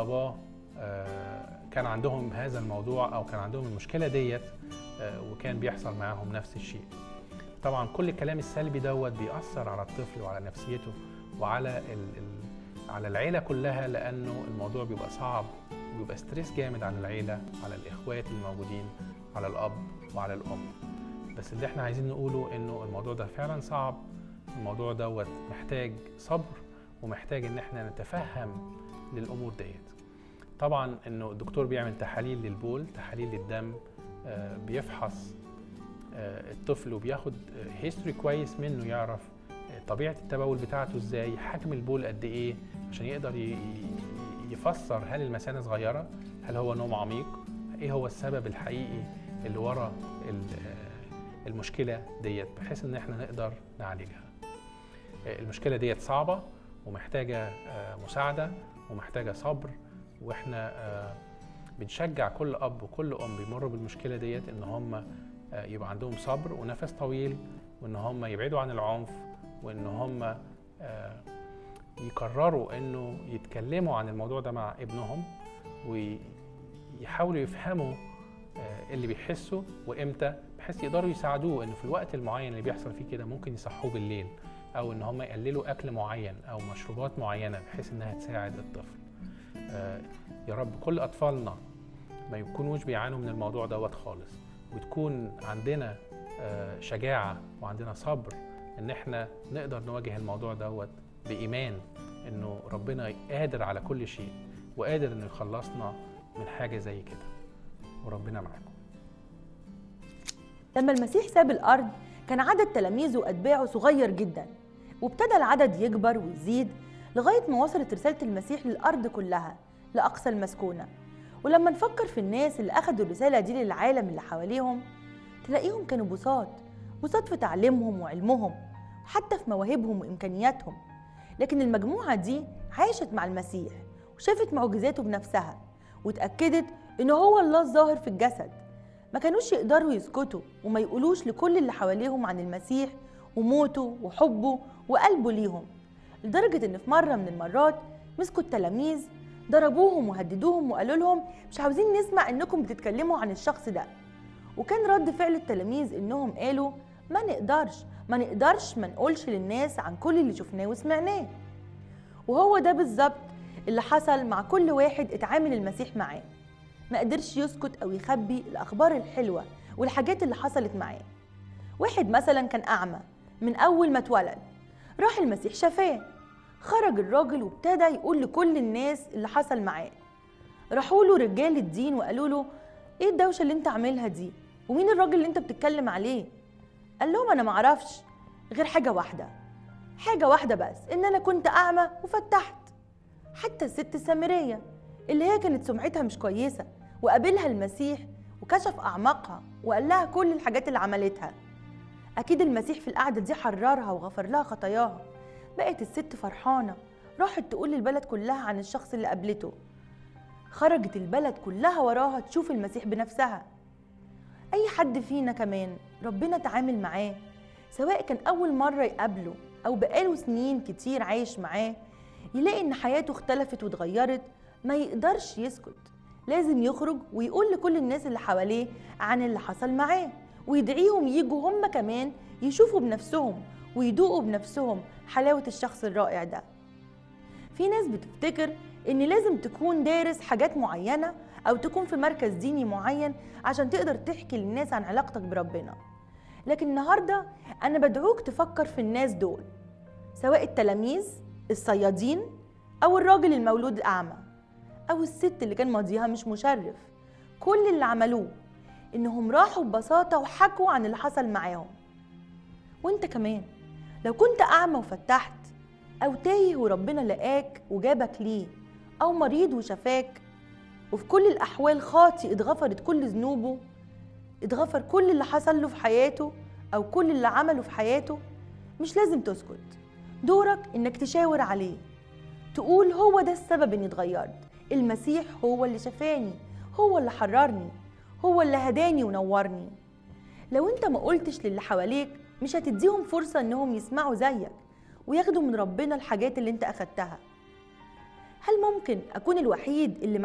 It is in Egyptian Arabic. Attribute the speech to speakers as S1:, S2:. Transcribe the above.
S1: باباه آه، كان عندهم هذا الموضوع او كان عندهم المشكله ديت آه، وكان بيحصل معاهم نفس الشيء طبعا كل الكلام السلبي دوت بيأثر على الطفل وعلى نفسيته وعلى ال ال على العيله كلها لانه الموضوع بيبقى صعب بيبقى ستريس جامد على العيله على الاخوات الموجودين على الاب وعلى الام بس اللي احنا عايزين نقوله انه الموضوع ده فعلا صعب الموضوع دوت محتاج صبر ومحتاج ان احنا نتفهم للامور ديت طبعا انه الدكتور بيعمل تحاليل للبول تحاليل للدم آه، بيفحص آه، الطفل وبياخد هيستوري كويس منه يعرف آه، طبيعه التبول بتاعته ازاي حجم البول قد ايه عشان يقدر ي- ي- يفسر هل المثانه صغيره هل هو نوم عميق ايه هو السبب الحقيقي اللي ورا ال- آه، المشكله ديت بحيث ان احنا نقدر نعالجها آه، المشكله ديت صعبه ومحتاجه آه، مساعده ومحتاجه صبر واحنا آه، بنشجع كل اب وكل ام بيمروا بالمشكله ديت ان هم آه، يبقى عندهم صبر ونفس طويل وان هم يبعدوا عن العنف وان هم آه، يقرروا انه يتكلموا عن الموضوع ده مع ابنهم ويحاولوا يفهموا آه، اللي بيحسوا وامتى بحيث يقدروا يساعدوه انه في الوقت المعين اللي بيحصل فيه كده ممكن يصحوه بالليل او ان هم يقللوا اكل معين او مشروبات معينه بحيث انها تساعد الطفل آه، يا رب كل اطفالنا ما يكونوش بيعانوا من الموضوع دوت خالص وتكون عندنا آه، شجاعه وعندنا صبر ان احنا نقدر نواجه الموضوع دوت بايمان انه ربنا قادر على كل شيء وقادر انه يخلصنا من حاجه زي كده وربنا معاكم
S2: لما المسيح ساب الأرض كان عدد تلاميذه وأتباعه صغير جدا وابتدى العدد يكبر ويزيد لغاية ما وصلت رسالة المسيح للأرض كلها لأقصى المسكونة ولما نفكر في الناس اللي أخدوا الرسالة دي للعالم اللي حواليهم تلاقيهم كانوا بساط بساط في تعليمهم وعلمهم وحتى في مواهبهم وإمكانياتهم لكن المجموعة دي عاشت مع المسيح وشافت معجزاته بنفسها واتأكدت إنه هو الله الظاهر في الجسد ما كانوش يقدروا يسكتوا وما يقولوش لكل اللي حواليهم عن المسيح وموته وحبه وقلبه ليهم لدرجة إن في مرة من المرات مسكوا التلاميذ ضربوهم وهددوهم وقالوا لهم مش عاوزين نسمع إنكم بتتكلموا عن الشخص ده وكان رد فعل التلاميذ إنهم قالوا ما نقدرش ما نقدرش ما نقولش للناس عن كل اللي شفناه وسمعناه وهو ده بالظبط اللي حصل مع كل واحد اتعامل المسيح معاه ما قدرش يسكت او يخبي الاخبار الحلوه والحاجات اللي حصلت معاه واحد مثلا كان اعمى من اول ما اتولد راح المسيح شفاه خرج الراجل وابتدى يقول لكل الناس اللي حصل معاه راحوا له رجال الدين وقالوا له ايه الدوشه اللي انت عاملها دي ومين الراجل اللي انت بتتكلم عليه قال لهم انا معرفش غير حاجه واحده حاجه واحده بس ان انا كنت اعمى وفتحت حتى الست السامريه اللي هي كانت سمعتها مش كويسه وقابلها المسيح وكشف اعماقها وقال لها كل الحاجات اللي عملتها اكيد المسيح في القعده دي حررها وغفر لها خطاياها بقت الست فرحانه راحت تقول للبلد كلها عن الشخص اللي قابلته خرجت البلد كلها وراها تشوف المسيح بنفسها اي حد فينا كمان ربنا تعامل معاه سواء كان اول مره يقابله او بقاله سنين كتير عايش معاه يلاقي ان حياته اختلفت واتغيرت ما يقدرش يسكت لازم يخرج ويقول لكل الناس اللي حواليه عن اللي حصل معاه ويدعيهم يجوا هم كمان يشوفوا بنفسهم ويدوقوا بنفسهم حلاوة الشخص الرائع ده في ناس بتفتكر ان لازم تكون دارس حاجات معينة او تكون في مركز ديني معين عشان تقدر تحكي للناس عن علاقتك بربنا لكن النهاردة انا بدعوك تفكر في الناس دول سواء التلاميذ الصيادين او الراجل المولود اعمى او الست اللي كان ماضيها مش مشرف كل اللي عملوه انهم راحوا ببساطة وحكوا عن اللي حصل معاهم وانت كمان لو كنت اعمى وفتحت او تايه وربنا لقاك وجابك ليه او مريض وشفاك وفي كل الاحوال خاطي اتغفرت كل ذنوبه اتغفر كل اللي حصل له في حياته او كل اللي عمله في حياته مش لازم تسكت دورك انك تشاور عليه تقول هو ده السبب اني اتغيرت المسيح هو اللي شفاني هو اللي حررني هو اللي هداني ونورني لو انت ما قلتش للي حواليك مش هتديهم فرصة انهم يسمعوا زيك وياخدوا من ربنا الحاجات اللي انت اخدتها هل ممكن أكون الوحيد اللي